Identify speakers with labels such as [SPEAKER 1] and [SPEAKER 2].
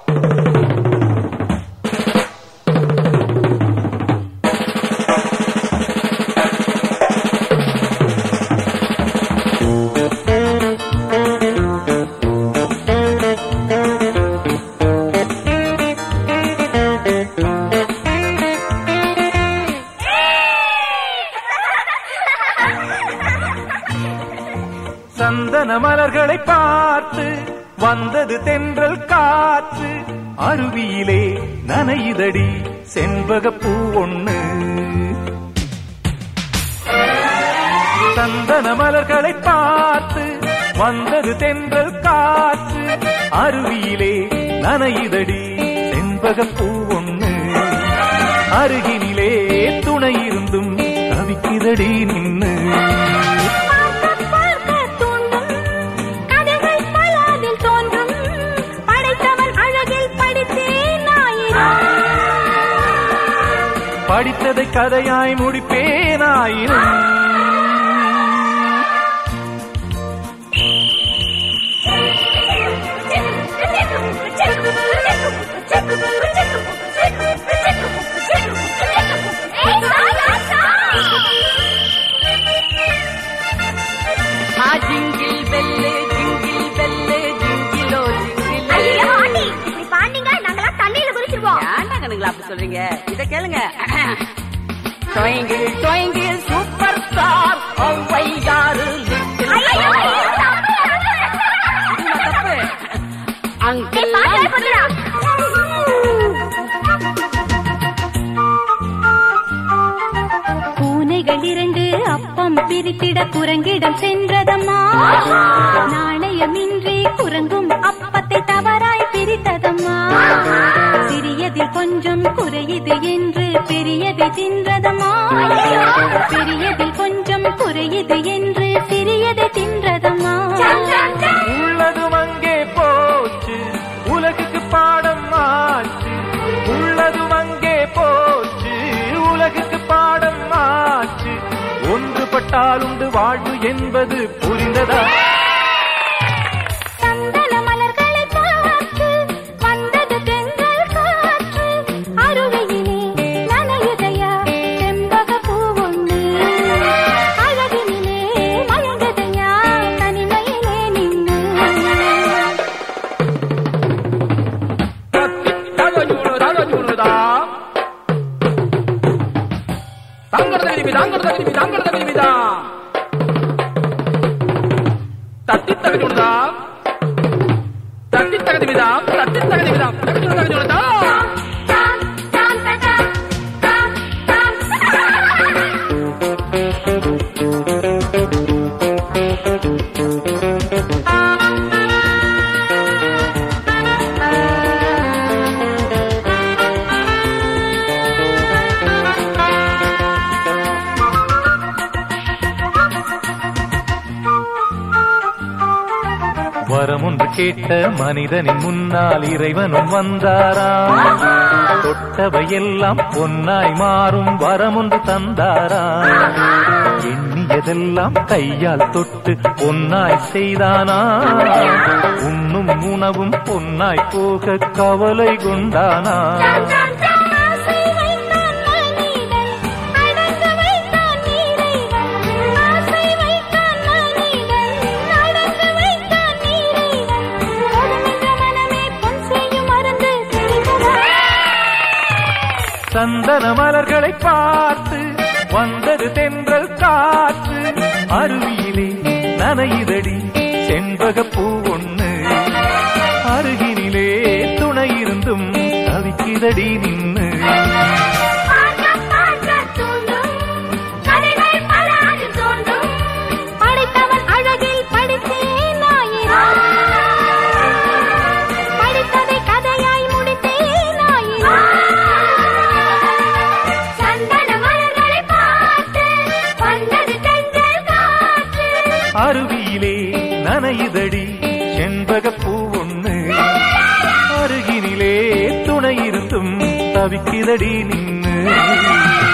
[SPEAKER 1] சந்தன மலர்களை பார்த்து வந்தது தென்றல் காற்று அருவியிலே நனையுதடி செண்பகப்பூ ஒண்ணு சந்தன மலர்களை பார்த்து வந்தது தென்றல் காற்று அருவியிலே நனையுதடி செண்பகப்பூ ஒண்ணு அருகினிலே துணை இருந்தும் தவிக்குதடி நின்னு
[SPEAKER 2] பார்க்க பார்க்க தூண்டும் கதைகள் பல அதில் தோன்றும் படைத்தவன் அழகில் படித்தேன் ஆயிரம்
[SPEAKER 1] படித்ததை கதையாய் முடிப்பேனாயினும்
[SPEAKER 3] ஆ ஜிங்கிள் பெல்லு ஜிங்கிள் பெல்லு ஜிங்கிளோ ஜிங்கிள்
[SPEAKER 2] ஐயோ, ஆண்டி, இப்படி பாண்டிங்க நாங்கெல்லாம் தண்ணியில குதிச்சிருவோம்
[SPEAKER 3] ஏன்டா கணுங்களா அப்படி சொல்றீங்க இத கேளுங்க டொயங்கிள் டொயங்கிள் சூப்பர் ஸ்டார் ஒவ்வை யாரு லிட்டில்
[SPEAKER 2] ஐயோ, ஐயோ,
[SPEAKER 3] தப்பு
[SPEAKER 2] ஏய்,
[SPEAKER 3] அங்கிள்
[SPEAKER 2] பாண்டியா, பண்ணுடா. பூனைகள் இரண்டு அப்பம் பிரித்திட குரங்கிடம் சென்றதம்மா நாணயமின்றி குரங்கும் அப்பத்தை தவறாய் பிரித்ததம்மா சிறியதில் கொஞ்சம் குறையுது என்று பெரியதை தின்றதம்மா பெரியதில் கொஞ்சம் குறையுது என்று சிறியதை தின்றதம்மா
[SPEAKER 1] உள்ளதும் அங்கே போச்சு உலகுக்கு பாடம் ஆச்சு உள்ளதும் அங்கே போச்சு உலகுக்கு பாடம் ஆச்சு ஒன்றுபட்டால் உண்டு வாழ்வு என்பது புரிந்ததா
[SPEAKER 2] சந்தன மலர்களை பார்த்து வந்தது தென்றல் காற்று அருவியிலே நனையுதையா செம்பக பூ ஒன்று அழகினிலே மயங்குதையா தனிமையிலே நின்று
[SPEAKER 4] தட்டி தகதிவிடா தட்டி தகதிவிடா தட்டி தகதிவிடா தட்டி தகதிவிடா
[SPEAKER 1] வரம் ஒன்று கேட்ட மனிதனின் முன்னால் இறைவனும் வந்தாராம் தொட்டவையெல்லாம் பொன்னாய் மாறும் வரம் ஒன்று தந்தாராம் எண்ணியதெல்லாம் கையால் தொட்டு பொன்னாய் செய்தானா உண்ணும் உணவும் பொன்னாய் போக கவலை கொண்டானா
[SPEAKER 2] ஆசை வைத்தான் மனிதன் அடங்க வைத்தான் நீரைவன் ஆசை வைத்தான் மனிதன் அடங்க வைத்தான் நீரைவன் போதுமென்ற மனமே பொன் செய்யும் மருந்து தெரிந்ததா
[SPEAKER 1] சந்தன மலர்களை பார்த்து வந்தது தென்றல் காற்று அருவியிலே நனையுதடி செண்பகப்பூ ஒண்ணு அருகினிலே துணை இருந்தும் தவிக்குதடி நின்னு
[SPEAKER 2] பார்க்க பார்க்க தூண்டும் கதைகள் பல அதில் தோன்றும் படைத்தவன் அழகில் படித்தேன் ஆயிரம் படித்ததை கதையாய் முடித்தேன் ஆயிரம் சந்தன மலர்களை பார்த்து வந்தது தென்றல் காற்று
[SPEAKER 1] அருவியிலே நனையுதடி செண்பகப்பூ ஒண்ணு அருகினிலே துணை இருந்தும் தவிக்குதடி நின்னு